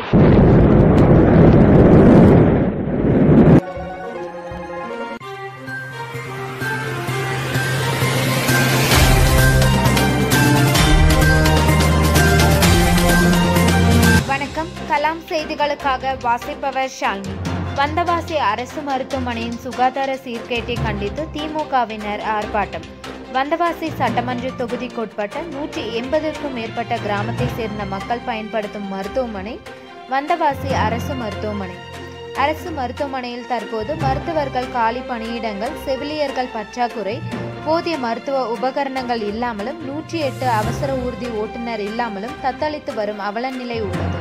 வணக்கம் கலாம் செய்திகளுக்காக வாசிப்பவர் ஷாலினி வந்தவாசி அரசு மருத்துவமனையின் சுகாதார சீர்கேட்டை கண்டித்து திமுகவினர் ஆர்ப்பாட்டம் வந்தவாசி சட்டமன்ற தொகுதிக்குட்பட்ட நூற்றி எண்பதற்கும் மேற்பட்ட கிராமத்தை சேர்ந்த மக்கள் பயன்படுத்தும் மருத்துவமனை வந்தவாசி அரசு மருத்துவமனை அரசு மருத்துவமனையில் தற்போது மருத்துவர்கள் காலி பணியிடங்கள் செவிலியர்கள் பற்றாக்குறை போதிய மருத்துவ உபகரணங்கள் இல்லாமலும் நூற்றி எட்டு அவசர ஊர்தி ஓட்டுநர் இல்லாமலும் தத்தளித்து வரும் அவல நிலை உள்ளது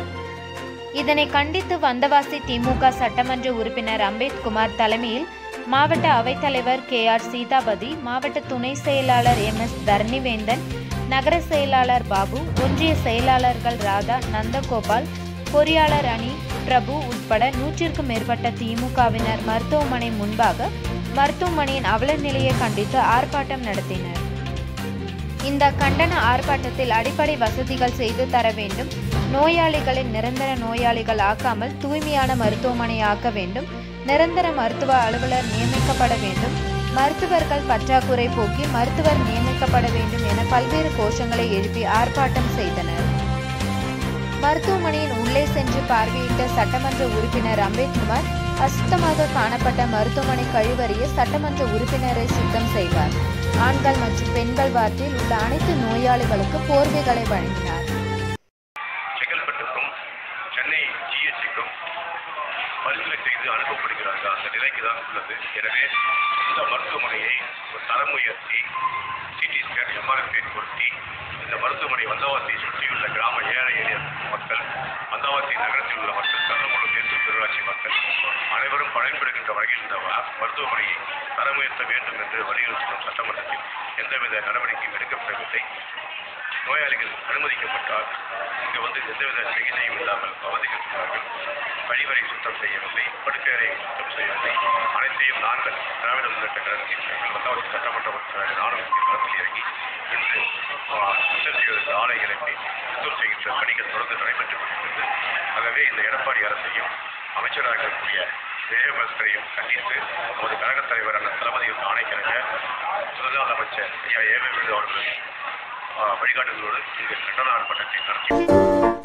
இதனை கண்டித்து வந்தவாசி திமுக சட்டமன்ற உறுப்பினர் அம்பேத்குமார் தலைமையில் மாவட்ட அவைத்தலைவர் கே ஆர் சீதாபதி மாவட்ட துணை செயலாளர் எம் எஸ் தரணிவேந்தன் நகர செயலாளர் பாபு ஒன்றிய செயலாளர்கள் ராதா நந்தகோபால் பொறியாளர் அணி பிரபு உட்பட நூற்றிற்கும் மேற்பட்ட திமுகவினர் மருத்துவமனை முன்பாக மருத்துவமனையின் அவல நிலையை கண்டித்து ஆர்ப்பாட்டம் நடத்தினர் இந்த கண்டன ஆர்ப்பாட்டத்தில் அடிப்படை வசதிகள் செய்து தர வேண்டும் நோயாளிகளை நிரந்தர நோயாளிகள் ஆக்காமல் தூய்மையான மருத்துவமனை ஆக்க வேண்டும் நிரந்தர மருத்துவ அலுவலர் நியமிக்கப்பட வேண்டும் மருத்துவர்கள் பற்றாக்குறை போக்கி மருத்துவர் நியமிக்கப்பட வேண்டும் என பல்வேறு கோஷங்களை எழுப்பி ஆர்ப்பாட்டம் செய்தனர் மருத்துவமனையின் உள்ளே சென்று பார்வையிட்ட சட்டமன்ற உறுப்பினர் அம்பேத்குமார் அசுத்தமாக காணப்பட்ட மருத்துவமனை கழிவறையை சட்டமன்ற உறுப்பினரை சுத்தம் செய்வார் ஆண்கள் மற்றும் பெண்கள் வார்டில் உள்ள அனைத்து நோயாளிகளுக்கு போர்வைகளை வழங்கினார் செங்கல்பட்டுக்கும் சென்னை ஜிஹெச்சுக்கும் பரிசீலனை செய்து அனுப்பப்படுகிறார்கள் அந்த நிலைக்கு தான் உள்ளது எனவே இந்த மருத்துவமனையை ஒரு தரம் உயர்த்தி சிடி ஸ்கேன் எம்ஆர்எஃப்ஐ பொருத்தி இந்த மருத்துவமனை வந்தவாசியை சுற்றியுள்ள கிராம ஏழை எளிய மக்கள் வந்தவாசி நகரத்தில் உள்ள மக்கள் கருமூலம் மேற்கு பேரூராட்சி மக்கள் அனைவரும் பயன்படுகின்ற வகையில் இந்த வ- மருத்துவமனையை தரம் உயர்த்த வேண்டும் என்று வலியுறுத்தும் சட்டமன்றத்தில் எந்தவித நடவடிக்கையும் எடுக்கப்படவில்லை நோயாளிகள் அனுமதிக்கப்பட்டால் இங்கு வந்து எந்தவித சிகிச்சையும் இல்லாமல் அவதிக்கிறார்கள் கழிவறை சுத்தம் செய்யவில்லை படுக்கையறை சுத்தம் செய்யவில்லை அனைத்தையும் நாங்கள் திராவிட முன்னேற்ற கழகத்தின் எங்கள் வந்தாவசி சட்டமன்ற உறுப்பினர்கள் நானும் களத்தில் இறங்கி இன்று ஆ, சுத்தம் செய்வதற்கு ஆலை இறப்பி சுத்தம் செய்கின்ற பணிகள் தொடர்ந்து நடைபெற்றுக் கொண்டிருக்கிறது ஆகவே இந்த எடப்பாடி அரசையும் அமைச்சராக இருக்கக்கூடிய விஜயபாஸ்கரையும் கண்டித்து நமது கழகத் தலைவர் அண்ணன் தளபதியின் ஆணைக்கிழங்க முதலாவது அமைச்சர் ஐயா ஏவே விருது அவர்கள் ஆ, வழிகாட்டுதலோடு இங்கு கண்டன ஆர்ப்பாட்டத்தை நடத்தி